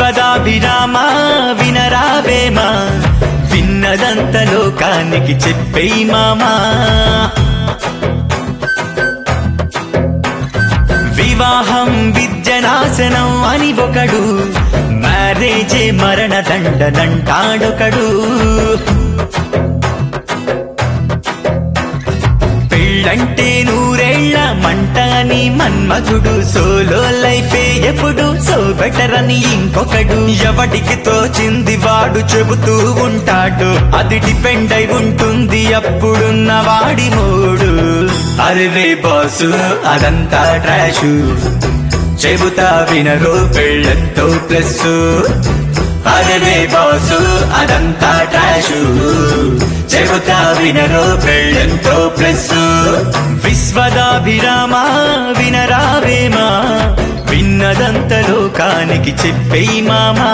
విశ్వదాభిరామ వినరావేమా విన్నదంత లోకానికి చెప్పేయి మామా వివాహం విద్యనాశనం అని ఒకడు మ్యారేజే మరణ దండనంటాడొకడు పెళ్ళంటే నూరేళ్ల మంట అని మన్మధుడు సోలో లైఫే ఎప్పుడు సో బెటర్ అని ఇంకొకడు ఎవడికి తోచింది వాడు చెబుతూ ఉంటాడు అది డిపెండ్ అయి ఉంటుంది అప్పుడున్న వాడి మూడు అరే బాసు అదంతా ట్రాషు చెబుతా వినరు పెళ్ళంతో ప్లస్ అరే బాసు అదంతా ట్రాషు చెబుతా వినరు పెళ్ళంతో ప్లస్ విశ్వదాభిరామ వినరావేమా విన్నదంత లోకానికి చెప్పేయి మామా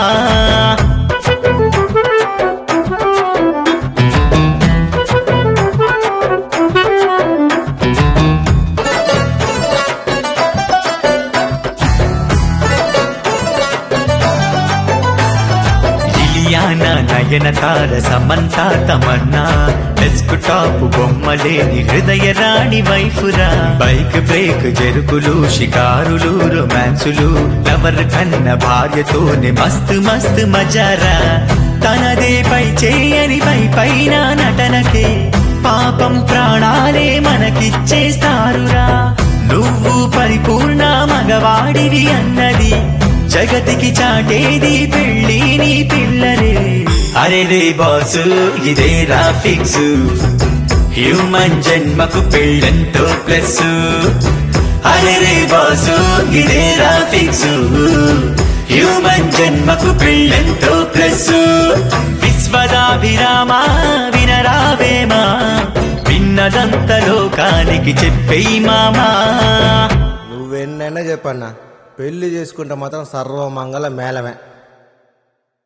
Ileana Nayanthara Samantha Tamannaah desktop బొమ్మలేని హృదయ రాణి వైఫురా బైక్ బ్రేక్ జరుకులు షికారులు రొమాన్సులు లవర్ కన్న భార్యతోనే మస్తు మస్తు మజారా తనదే పై చేయని పై పైన నటనకే పాపం ప్రాణాలే మనకిచ్చేస్తారురా నువ్వు పరిపూర్ణ మగవాడివి అన్నది జగతికి చాటేది పెళ్ళి నీ పిల్లలే అరే రే బాసు ఇదే ఫిక్స్ హ్యూమన్ జన్మకు పెళ్ళంతో ప్లస్ అరే రే బాసు ఇదే ఫిక్స్ హ్యూమన్ జన్మకు పెళ్ళంతో ప్లస్ విశ్వదాభిరామ వినరావేమా విన్నదంత లోకానికి చెప్పేయి మామా నువ్వెన్నైనా చెప్పన్నా పెళ్లి చేసుకుంటే మాత్రం సర్వమంగళ మేళమే